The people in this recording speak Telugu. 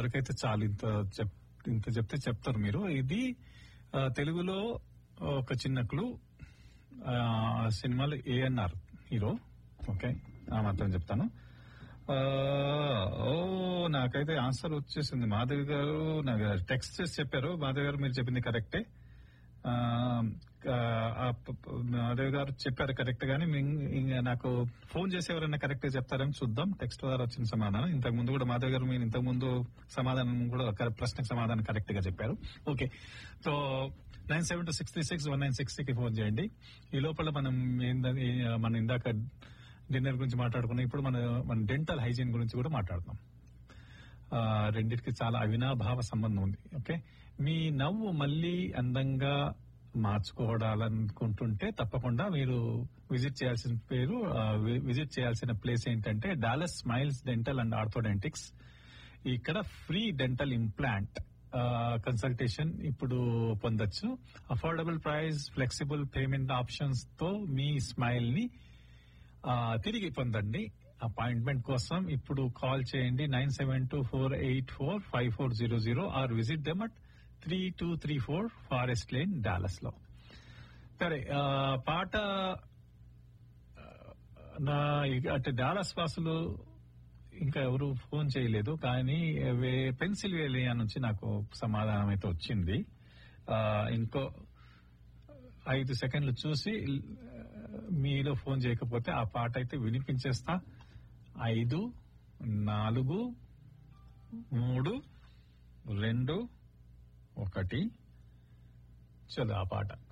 వరకు అయితే చాలు ఇంత చెప్ ఇంత చెప్తే చెప్తారు మీరు ఇది ఆ, తెలుగులో ఒక చిన్న క్లూ ఆ, సినిమాలో ఏఎన్ఆర్ హీరో ఓకే ఆ మాత్రం చెప్తాను ఆ, ఓ నాకైతే ఆన్సర్ వచ్చేసింది మాధవి గారు నాకు టెక్స్ట్ చేసి చెప్పారు మాధవి గారు మీరు చెప్పింది కరెక్టే ఆ, ఆ, ప- ప- మాధవి గారు చెప్పారు కరెక్ట్ గానీ మీ- ఇంకా నాకు ఫోన్ చేసి ఎవరైనా కరెక్ట్ గా చెప్తారని చూద్దాం టెక్స్ట్ ద్వారా వచ్చిన సమాధానం ఇంతకు ముందు కూడా మాధవి గారు మీరు ఇంతకు ముందు సమాధానం కూడా ఒక ప్రశ్నకు సమాధానం కరెక్ట్ గా చెప్పారు okay so nine seven two six three six one nine six కి ఫోన్ చేయండి ఈ లోపల మనం ఏందని మనం ఇందాక డిన్నర్ గురించి మాట్లాడుకున్నాం ఇప్పుడు మన మన డెంటల్ హైజీన్ గురించి కూడా మాట్లాడుతాం ఆ, రెండిటికి చాలా అవినాభావ సంబంధం ఉంది ఓకే మీ నవ్వు మళ్ళీ అందంగా మార్చుకోవాలనుకుంటుంటే తప్పకుండా మీరు విజిట్ చేయాల్సిన పేరు ఆ, వి- విజిట్ చేయాల్సిన ప్లేస్ ఏంటంటే Dallas smiles dental and orthodontics ఇక్కడ ఫ్రీ డెంటల్ ఇంప్లాంట్ కన్సల్టేషన్ ఇప్పుడు పొందొచ్చు affordable price flexible payment options తో మీ స్మైల్ ని ఆ, తిరిగి పొందండి అపాయింట్మెంట్ కోసం ఇప్పుడు కాల్ చేయండి nine seven two four eight four five four zero zero or visit them at three two three four Forest Lane Dallas లో సరే ఆ, పాట ఆ, నా అంటే డాలస్ వాసులు ఇంకా ఎవరు ఫోన్ చేయలేదు కానీ వే- పెన్సిల్వేలియా నుంచి నాకు సమాధానం అయితే వచ్చింది ఆ, ఇంకో ఐదు సెకండ్లు చూసి మీలో ఫోన్ చేయకపోతే ఆ పాట అయితే వినిపించేస్తా ఐదు నాలుగు మూడు రెండు ఒకటి చలో ఆ పాట